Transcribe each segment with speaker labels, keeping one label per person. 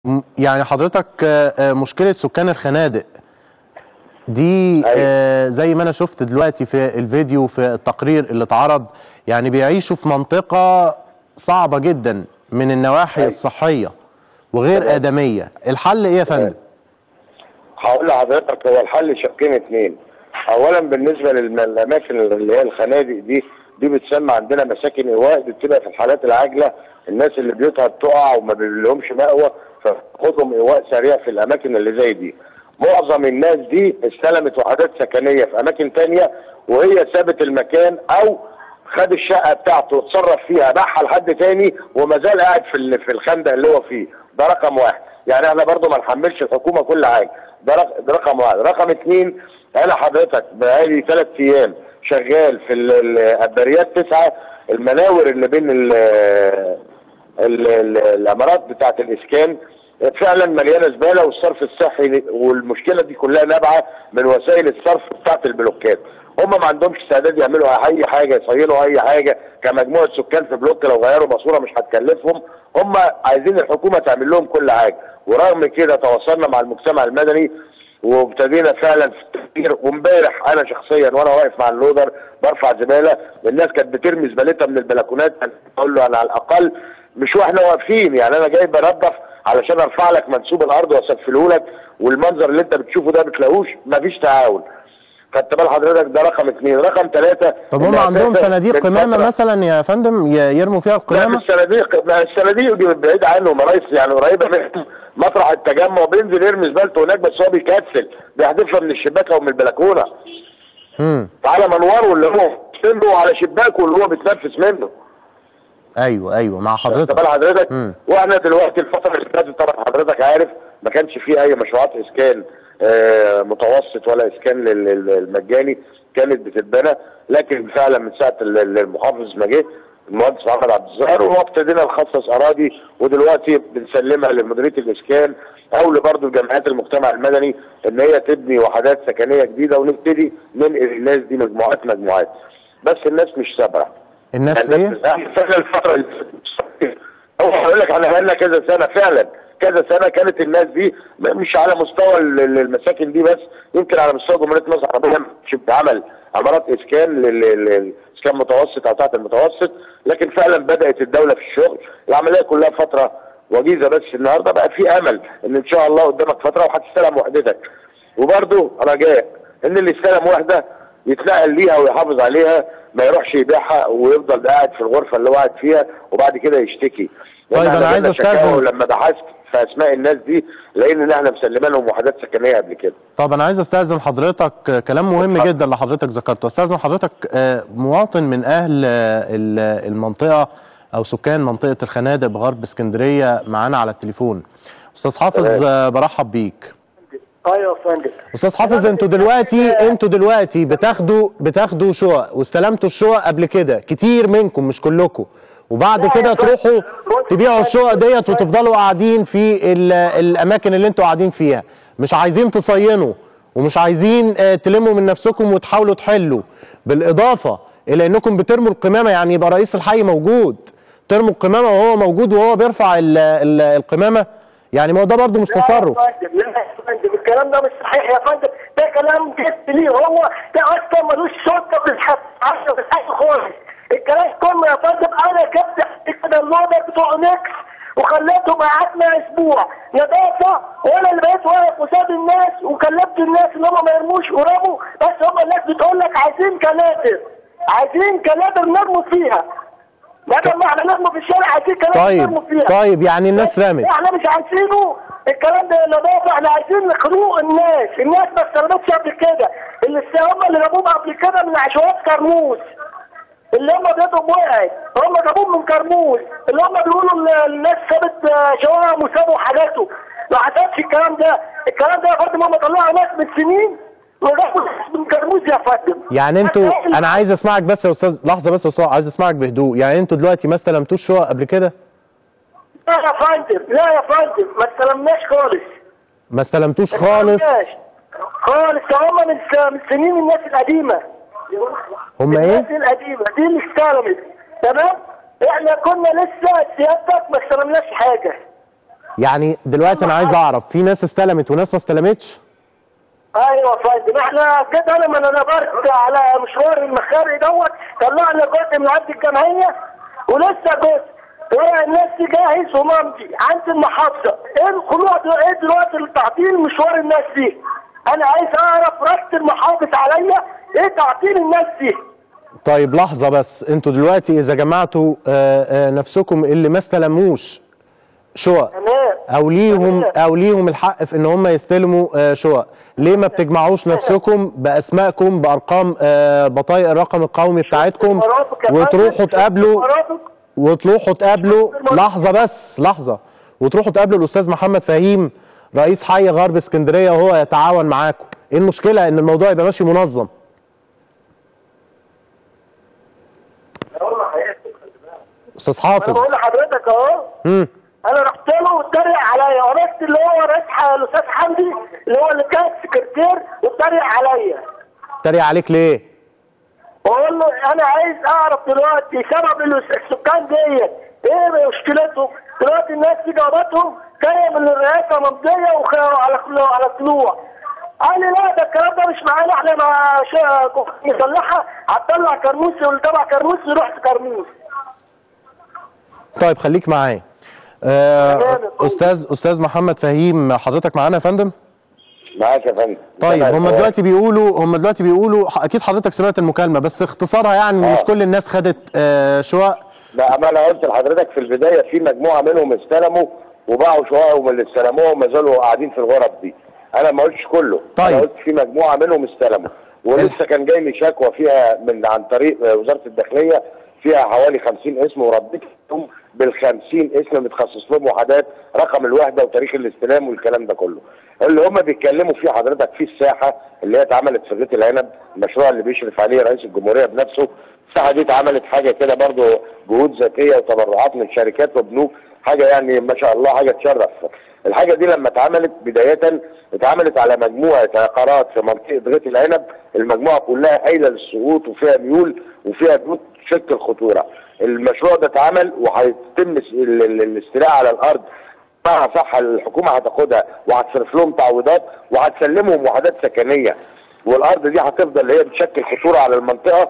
Speaker 1: م- يعني حضرتك آه، آه، مشكلة سكان الخنادق دي
Speaker 2: أيوة.
Speaker 1: آه، زي ما انا شفت دلوقتي في الفيديو في التقرير اللي اتعرض يعني بيعيشوا في منطقة صعبة جدا من النواحي
Speaker 2: أيوة.
Speaker 1: الصحية وغير
Speaker 2: تمام.
Speaker 1: آدمية الحل ايه يا فندم؟
Speaker 2: هقول لحضرتك هو الحل شقين اتنين اولا بالنسبه للاماكن اللي هي الخنادق دي دي بتسمى عندنا مساكن ايواء دي بتبقى في الحالات العاجله الناس اللي بيوتها بتقع وما بيلهمش مأوى فخدهم ايواء سريع في الاماكن اللي زي دي معظم الناس دي استلمت وحدات سكنيه في اماكن تانية وهي سابت المكان او خد الشقه بتاعته اتصرف فيها باعها لحد تاني وما زال قاعد في ال- في الخندق اللي هو فيه ده رقم واحد يعني احنا برضو ما نحملش الحكومه كل حاجه ده رق- ده رقم واحد رقم اتنين انا حضرتك بقالي ثلاث ايام شغال في ال- ال- البريات تسعه المناور اللي بين ال ال- ال- الامارات بتاعت الاسكان فعلا مليانه زباله والصرف الصحي والمشكله دي كلها نابعه من وسائل الصرف بتاعت البلوكات هم ما عندهمش استعداد يعملوا اي حاجه يصينوا اي حاجه كمجموعه سكان في بلوك لو غيروا ماسوره مش هتكلفهم هم عايزين الحكومه تعمل لهم كل حاجه ورغم كده تواصلنا مع المجتمع المدني وابتدينا فعلا في التفكير وامبارح انا شخصيا وانا واقف مع اللودر برفع زباله الناس كانت بترمي زبالتها من البلكونات اقول له انا على الاقل مش واحنا واقفين يعني انا جاي بنضف علشان ارفع لك منسوب الارض واسفله لك والمنظر اللي انت بتشوفه ده بتلاقوش مفيش تعاون خدت بال حضرتك ده رقم اثنين رقم ثلاثة
Speaker 1: طب هم عندهم صناديق قمامة مثلا يا فندم ي- يرموا فيها
Speaker 2: لا
Speaker 1: القمامة؟
Speaker 2: مش صناديق ما الصناديق دي بعيد عنهم رئيس يعني قريبه من مطرح التجمع بينزل يرمي زبالته هناك بس هو بيكسل بيحدفها من الشباك او من البلكونه
Speaker 1: امم
Speaker 2: فعلى منوره اللي هو سنه على شباكه اللي هو بيتنفس منه
Speaker 1: ايوه ايوه مع
Speaker 2: خدت
Speaker 1: حضرتك
Speaker 2: بال حضرتك
Speaker 1: مم.
Speaker 2: واحنا دلوقتي الفتره اللي فاتت طبعا حضرتك عارف ما كانش فيه اي مشروعات اسكان آه، متوسط ولا اسكان لل- لل- المجاني كانت بتتبنى لكن فعلا من ساعه ال- ال- المحافظ ما جه المهندس محمد عبد الظاهر وابتدينا نخصص اراضي ودلوقتي بنسلمها لمديريه الاسكان او لبرضه جمعيات المجتمع المدني ان هي تبني وحدات سكنيه جديده ونبتدي ننقل الناس دي مجموعات مجموعات بس الناس مش سابقه
Speaker 1: الناس
Speaker 2: يعني
Speaker 1: ايه؟
Speaker 2: فعلا الفترة اللي فاتت. هو هقول لك احنا بقالنا كذا سنة فعلا كذا سنة كانت الناس دي م- مش على مستوى ال- ال- المساكن دي بس يمكن على مستوى جمهورية مصر العربية مش بتعمل عمارات اسكان لل- لل- لل- اسكان متوسط او تحت المتوسط لكن فعلا بدأت الدولة في الشغل العملية كلها فترة وجيزة بس النهارده بقى في امل ان ان شاء الله قدامك فترة وهتستلم وحدتك وبرضه رجاء ان اللي استلم وحده يتنقل ليها ويحافظ عليها ما يروحش يبيعها ويفضل قاعد في الغرفه اللي هو قاعد فيها وبعد كده يشتكي
Speaker 1: طيب
Speaker 2: وإحنا
Speaker 1: أنا عايز
Speaker 2: جالنا
Speaker 1: أستأذن.
Speaker 2: شكاوى لما بحثت في اسماء الناس دي لقينا ان احنا مسلمين لهم وحدات سكنيه قبل كده
Speaker 1: طب انا عايز استاذن حضرتك آه، كلام مهم
Speaker 2: اتفضل.
Speaker 1: جدا اللي حضرتك ذكرته استاذن حضرتك آه، مواطن من اهل آه، ال- المنطقه او سكان منطقه الخنادق بغرب اسكندريه معانا على التليفون استاذ حافظ
Speaker 2: تمام.
Speaker 1: آه، برحب بيك
Speaker 3: ايوه يا فندم
Speaker 1: استاذ حافظ انتوا دلوقتي انتوا دلوقتي بتاخدوا بتاخدوا شقق واستلمتوا الشقق قبل كده كتير منكم مش كلكم وبعد كده تروحوا تبيعوا الشقق ديت وتفضلوا قاعدين في ال- الاماكن اللي انتوا قاعدين فيها مش عايزين تصينوا ومش عايزين آه، تلموا من نفسكم وتحاولوا تحلوا بالاضافه الى انكم بترموا القمامه يعني يبقى رئيس الحي موجود ترموا القمامه وهو موجود وهو بيرفع ال- ال- القمامه يعني ما هو ده برضه مش تصرف
Speaker 3: لا يا فندم لا يا فندم الكلام ده مش صحيح يا فندم ده كلام جد ليه هو ده اصلا ملوش سلطه في الحق في الحق خالص الكلام كله يا فندم انا جبت كده اللودر بتوع نكس وخليتهم قعدنا اسبوع نظافه وانا اللي بقيت واقف قصاد الناس وكلمت الناس ان هم ما يرموش ورموا بس هم الناس بتقول لك عايزين كنادر عايزين كنادر نرموا فيها بدل ما احنا نرموا في الشارع عايزين كنادر نرموا
Speaker 1: طيب
Speaker 3: فيها
Speaker 1: طيب يعني الناس رمت
Speaker 3: احنا مش عايزينه الكلام ده نظافه احنا عايزين خروق الناس الناس ما استلمتش قبل كده اللي هم اللي جابوهم قبل كده من عشوائيات كرموز اللي هم بيدهم وقعت هم جابوهم من كرموز اللي هم بيقولوا ال- الناس سابت آه، شوارعهم وسابوا حاجاته ما حصلش الكلام ده الكلام ده يا فندم هم طلعوا ناس من سنين وجابوا ناس من كرموز يا فندم
Speaker 1: يعني انتوا
Speaker 3: بس
Speaker 1: انا عايز اسمعك بس يا استاذ لحظه بس يا استاذ عايز اسمعك بهدوء يعني انتوا دلوقتي ما استلمتوش شقق قبل كده
Speaker 3: لا يا فندم لا يا فندم ما استلمناش خالص
Speaker 1: ما استلمتوش خالص
Speaker 3: خالص هم من س- من سنين الناس القديمه
Speaker 1: هم
Speaker 3: الناس
Speaker 1: ايه
Speaker 3: القديمه دي اللي استلمت تمام احنا كنا لسه سيادتك ما استلمناش حاجه
Speaker 1: يعني دلوقتي انا عايز اعرف في ناس استلمت وناس ما استلمتش
Speaker 3: ايوه يا فندم احنا كده انا من انا برد على مشوار المخاري دوت طلعنا جزء من عند الجمعيه ولسه جزء هو الناس دي جاهز وممضي عند المحافظه ايه الخلوع ده ايه دلوقتي التعطيل مشوار الناس دي انا عايز اعرف رد المحافظ عليا ايه تعطيل الناس دي
Speaker 1: طيب لحظه بس انتوا دلوقتي اذا جمعتوا آه، آه، نفسكم اللي ما استلموش شقق
Speaker 3: تمام
Speaker 1: او ليهم
Speaker 3: تمام.
Speaker 1: او ليهم الحق في ان هم يستلموا آه، شقق ليه ما بتجمعوش نفسكم باسمائكم بارقام آه، بطايق الرقم القومي بتاعتكم
Speaker 3: المرافق يا
Speaker 1: وتروحوا
Speaker 3: فندم،
Speaker 1: تقابلوا
Speaker 3: المرافق.
Speaker 1: وتروحوا تقابلوا لحظه بس لحظه وتروحوا تقابلوا الاستاذ محمد فهيم رئيس حي غرب اسكندريه وهو يتعاون معاكم ايه المشكله ان الموضوع يبقى ماشي منظم استاذ
Speaker 3: انا
Speaker 1: حافظ
Speaker 3: بقول لحضرتك اهو
Speaker 1: امم
Speaker 3: انا رحت له واتريق عليا عرفت اللي هو رئيس ح- الاستاذ حمدي اللي هو اللي كان سكرتير واتريق عليا
Speaker 1: تريق عليك ليه
Speaker 3: بقول له انا عايز اعرف دلوقتي سبب الس- السكان ديت ايه مشكلتهم دلوقتي الناس دي جابتهم جايه من الرئاسه ممضيه وعلى على طلوع قال لي لا ده الكلام ده مش معانا احنا مع شا- قوات مسلحه هتطلع كرموسي واللي تبع كرموسي يروح في كرموس
Speaker 1: طيب خليك معايا آه
Speaker 3: تمام.
Speaker 1: استاذ استاذ محمد فهيم حضرتك معانا يا فندم
Speaker 2: معاك يا فندم
Speaker 1: طيب
Speaker 2: أنا
Speaker 1: هم
Speaker 2: سؤال.
Speaker 1: دلوقتي بيقولوا هم دلوقتي بيقولوا ح- اكيد حضرتك سمعت المكالمه بس اختصارها يعني إن مش
Speaker 2: آه.
Speaker 1: كل الناس خدت آه شقق
Speaker 2: لا اما انا قلت لحضرتك في البدايه في مجموعه منهم استلموا وباعوا شققهم اللي استلموهم ما زالوا قاعدين في الغرف دي انا ما قلتش كله
Speaker 1: طيب.
Speaker 2: انا قلت في مجموعه منهم استلموا ولسه كان جاي لي شكوى فيها من عن طريق وزاره الداخليه فيها حوالي 50 اسم ورديتهم بال 50 اسم متخصص لهم وحدات رقم الوحده وتاريخ الاستلام والكلام ده كله اللي هم بيتكلموا فيه حضرتك في الساحه اللي هي اتعملت في غيط العنب المشروع اللي بيشرف عليه رئيس الجمهوريه بنفسه الساحه دي اتعملت حاجه كده برضو جهود ذاتيه وتبرعات من شركات وبنوك حاجه يعني ما شاء الله حاجه تشرف الحاجه دي لما اتعملت بدايه اتعملت على مجموعه عقارات في منطقه غيط العنب المجموعه كلها قايله للسقوط وفيها ميول وفيها بيوت شكل الخطوره المشروع ده اتعمل وهيتم ال- ال- الاستيلاء على الارض مع صح الحكومه هتاخدها وهتصرف لهم تعويضات وهتسلمهم وحدات سكنيه والارض دي هتفضل هي بتشكل خطوره على المنطقه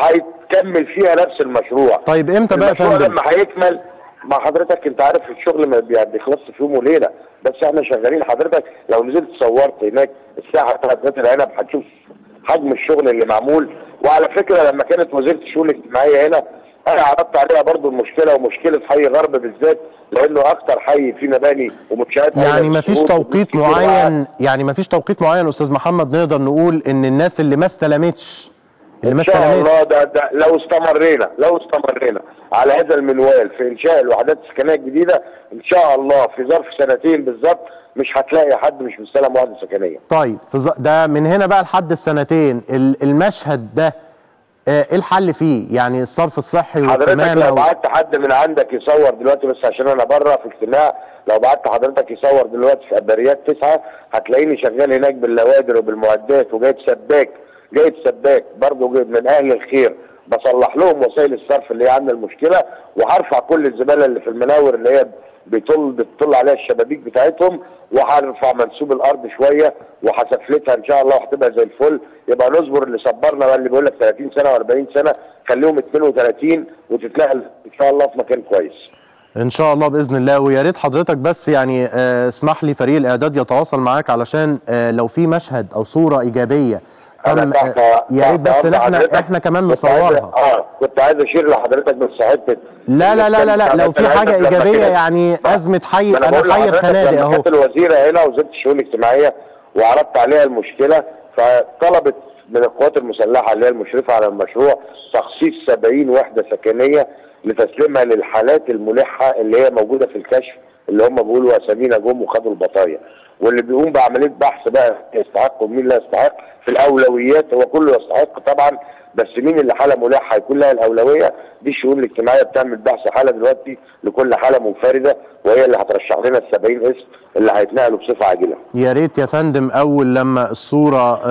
Speaker 2: وهيكمل فيها نفس المشروع
Speaker 1: طيب امتى بقى يا
Speaker 2: المشروع
Speaker 1: فندم
Speaker 2: لما هيكمل مع حضرتك انت عارف الشغل ما بي- بيخلصش في يوم وليله بس احنا شغالين حضرتك لو نزلت صورت هناك الساحه بتاعت بيت العنب هتشوف حجم الشغل اللي معمول وعلى فكره لما كانت وزيره الشؤون الاجتماعيه هنا انا عرضت عليها برضو المشكله ومشكله حي غرب بالذات لانه اكتر حي فيه مباني ومنشات
Speaker 1: يعني
Speaker 2: عايزة
Speaker 1: ما فيش
Speaker 2: تسقط
Speaker 1: توقيت
Speaker 2: كتير وقعت.
Speaker 1: معين يعني ما فيش توقيت معين استاذ محمد نقدر نقول ان الناس اللي ما استلمتش اللي ما
Speaker 2: ان شاء
Speaker 1: استلمتش
Speaker 2: الله ده, ده لو استمرينا لو استمرينا على هذا المنوال في انشاء الوحدات السكنيه الجديده ان شاء الله في ظرف سنتين بالظبط مش هتلاقي حد مش مستلم وحده سكنيه
Speaker 1: طيب في ز- ده من هنا بقى لحد السنتين ال- المشهد ده آه، ايه الحل فيه يعني الصرف الصحي
Speaker 2: حضرتك
Speaker 1: والقمامه
Speaker 2: لو
Speaker 1: و...
Speaker 2: بعت حد من عندك يصور دلوقتي بس عشان انا بره في اجتماع لو بعت حضرتك يصور دلوقتي في ابريات تسعه هتلاقيني شغال هناك باللوادر وبالمعدات وجايب سباك جايب سباك برضه جايب من اهل الخير بصلح لهم وسائل الصرف اللي هي عندنا المشكله وهرفع كل الزباله اللي في المناور اللي هي بيطل بتطل عليها الشبابيك بتاعتهم وهرفع منسوب الارض شويه وهسفلتها ان شاء الله وهتبقى زي الفل يبقى نصبر اللي صبرنا بقى اللي بيقول لك 30 سنه و40 سنه خليهم 32 وتتنقل ان شاء الله في مكان كويس.
Speaker 1: ان شاء الله باذن الله ويا ريت حضرتك بس يعني آه، اسمح لي فريق الاعداد يتواصل معاك علشان آه، لو في مشهد او صوره ايجابيه
Speaker 2: انا
Speaker 1: تم
Speaker 2: تحت
Speaker 1: آه، يا ريت
Speaker 2: تحت
Speaker 1: بس ان
Speaker 2: أمر
Speaker 1: احنا
Speaker 2: حضرتك.
Speaker 1: احنا كمان
Speaker 2: كنت عايز-
Speaker 1: نصورها
Speaker 2: اه كنت عايز اشير لحضرتك بس حته
Speaker 1: لا لا لا لا لا لو في حاجه
Speaker 2: لما
Speaker 1: ايجابيه
Speaker 2: كانت-
Speaker 1: يعني ازمه حي
Speaker 2: ما انا بقول
Speaker 1: انا حي
Speaker 2: لحضرتك
Speaker 1: الخنادق
Speaker 2: لما
Speaker 1: اهو
Speaker 2: كانت الوزيره هنا وزيره الشؤون الاجتماعيه وعرضت عليها المشكله فطلبت من القوات المسلحه اللي هي المشرفه على المشروع تخصيص 70 وحده سكنيه لتسليمها للحالات الملحه اللي هي موجوده في الكشف اللي هم بيقولوا اسامينا جم وخدوا البطايا واللي بيقوم بعمليه بحث بقى يستحق ومين لا يستحق في الاولويات هو كله يستحق طبعا بس مين اللي حاله ملحه هيكون لها الاولويه دي الشؤون الاجتماعيه بتعمل بحث حاله دلوقتي لكل حاله منفرده وهي اللي هترشح لنا ال 70 اسم اللي هيتنقلوا بصفه عاجله.
Speaker 1: يا ريت يا فندم اول لما الصوره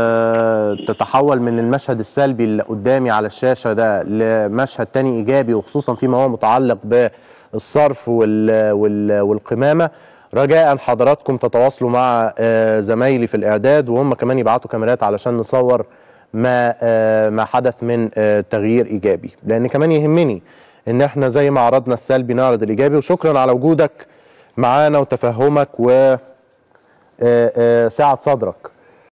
Speaker 1: آه، تتحول من المشهد السلبي اللي قدامي على الشاشه ده لمشهد تاني ايجابي وخصوصا فيما هو متعلق الصرف وال وال والقمامه رجاء حضراتكم تتواصلوا مع آه، زمايلي في الاعداد وهم كمان يبعتوا كاميرات علشان نصور ما آه، ما حدث من آه، تغيير ايجابي لان كمان يهمني ان احنا زي ما عرضنا السلبي نعرض الايجابي وشكرا على وجودك معانا وتفهمك و آه، آه، سعة صدرك